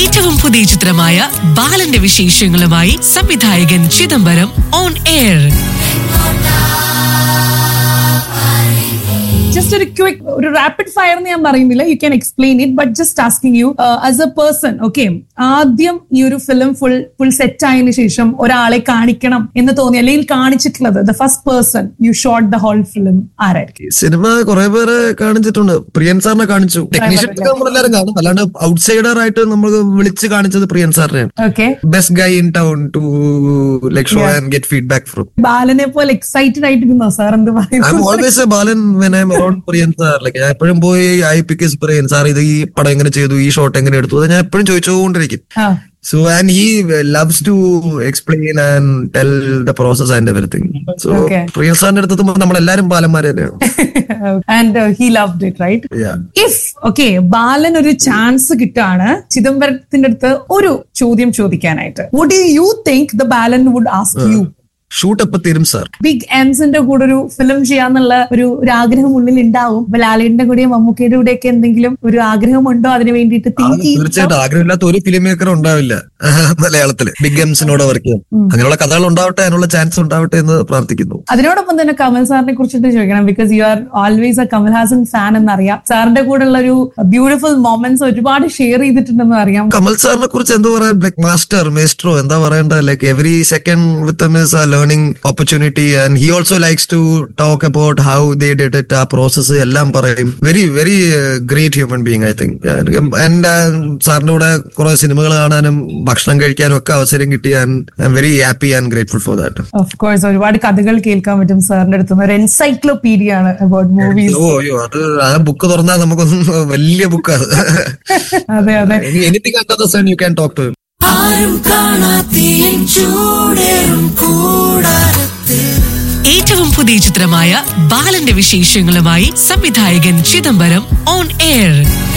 ഏറ്റവും പുതിയ ചിത്രമായ ബാലന്റെ വിശേഷങ്ങളുമായി സംവിധായകൻ ചിദംബരം ഓൺ എയർ ജസ്റ്റ് ഒരു ക്വിക്ക് ഒരു റാപ്പിഡ് ഫയർ എന്ന് ഞാൻ പറയുന്നില്ല you can explain it but just asking you as a person okay ആദ്യം ഈ ഒരു ഫിലിം ഫുൾ ഫുൾ സെറ്റ് ആയതിനു ശേഷം ഒരാളെ കാണിക്കണം എന്ന് തോന്നി അല്ലെങ്കിൽ കാണിച്ചിട്ടുള്ളത് the first person you shot the whole film ആരായിരിക്കും സിനിമ കുറെ പേരെ കാണിച്ചിട്ടുണ്ട് പ്രിയൻ സാറിനെ കാണിച്ചു ടെക്നീഷ്യൻ നമ്മളെല്ലാരും കാണും അല്ലാണ്ട് ഔട്ട്സൈഡർ ആയിട്ട് നമ്മൾ വിളിച്ച് കാണിച്ചത് പ്രിയൻ സാറിനെയാണ് okay best guy in town to like show and get feedback from ബാലനെ പോലെ എക്സൈറ്റഡ് ആയിട്ടിരുന്നോ സാർ എന്ത് ഐ എം പറയുന്നു always a Balan when I'm around Priyan sir like ഞാൻ എപ്പോഴും പോയി ഐ പിക്ക് പ്രിയൻ സാർ ഇത് ഈ പടം എങ്ങനെ ചെയ്തു ഈ ഷോട്ട് എങ്ങനെ എടുത്തു അത് ഞാൻ എപ്പോഴും ചോദിച്ചുകൊണ്ടിരിക്കും uh so and he loves to explain and tell the process and everything so Okay. Priyan സാറിന്റെ അടുത്ത് നമ്മളെല്ലാരും ബാലന്മാരെ തന്നെയാണ് and he loved it right Yeah. If okay Balan ഒരു ചാൻസ് കിട്ടുകയാണ് ചിദംബരത്തിന്റെ അടുത്ത് ഒരു ചോദ്യം ചോദിക്കാനായിട്ട് would you think the Balan would ask you shoot എപ്പോ തീരും സാർ ബിഗ് എൻസിന്റെ കൂടെ ഒരു ഫിലിം ചെയ്യാന്നുള്ള ഒരു ഒരു ആഗ്രഹം ഉള്ളിൽ ഉണ്ടാവും അപ്പൊ ലാലേട്ടന്റെ കൂടെയും മമ്മൂക്കയുടെ കൂടെ ഒക്കെ എന്തെങ്കിലും ഒരു ആഗ്രഹമുണ്ടോ അതിന് വേണ്ടിയിട്ട് തിങ്ക് തീർച്ചയായിട്ടും ആഗ്രഹമില്ലാത്ത ഒരു ഫിലിം മേക്കർ ഉണ്ടാവില്ല മലയാളത്തില് ബിഗ് എംസിനോട് വർക്ക് ചെയ്യാൻ അങ്ങനെയുള്ള കഥകൾ ഉണ്ടാവട്ടെ അതിനുള്ള ചാൻസ് ഉണ്ടാവട്ടെ എന്ന് പ്രാർത്ഥിക്കുന്നു അതിനോടൊപ്പം തന്നെ കമൽ സാറിനെ കുറിച്ചിട്ട് ചോദിക്കണം because you are always a Kamal Haasan fan എന്നറിയാം സാറിന്റെ കൂടെ ഉള്ള ഒരു ബ്യൂട്ടിഫുൾ മൊമെന്റ്സ് ഒരുപാട് ഷെയർ ചെയ്തിട്ടുണ്ടെന്ന് അറിയാം കമൽ സാറിനെ കുറിച്ച് എന്താ പറയാ ലൈക് മാസ്റ്റർ മേസ്ട്രോ എന്താ പറയണ്ട like every second with is a learning opportunity and he also likes to talk about how they did it uh process എല്ലാം പറയും very very great human being I think and സാറിന്റെ കൂടെ കുറെ സിനിമകൾ കാണാനും ഭക്ഷണം കഴിക്കാനും ഒക്കെ അവസരം കിട്ടി and I'm very happy and grateful for that of course ഒരുപാട് കഥകൾ കേൾക്കാൻ പറ്റും സാറിന്റെ അടുത്ത് ഒരു എൻസൈക്ലോപീഡിയ ആണ് അബൌട്ട് മൂവീസ് ഓ അയ്യോ അത് ആ ബുക്ക് തുറന്നാൽ നമുക്കൊന്നും വലിയ ബുക്ക് അത് അതെ അതെ anything under the sun you can talk to ഏറ്റവും പുതിയ ചിത്രമായ ബാലന്റെ വിശേഷങ്ങളുമായി സംവിധായകൻ ചിദംബരം ഓൺ എയർ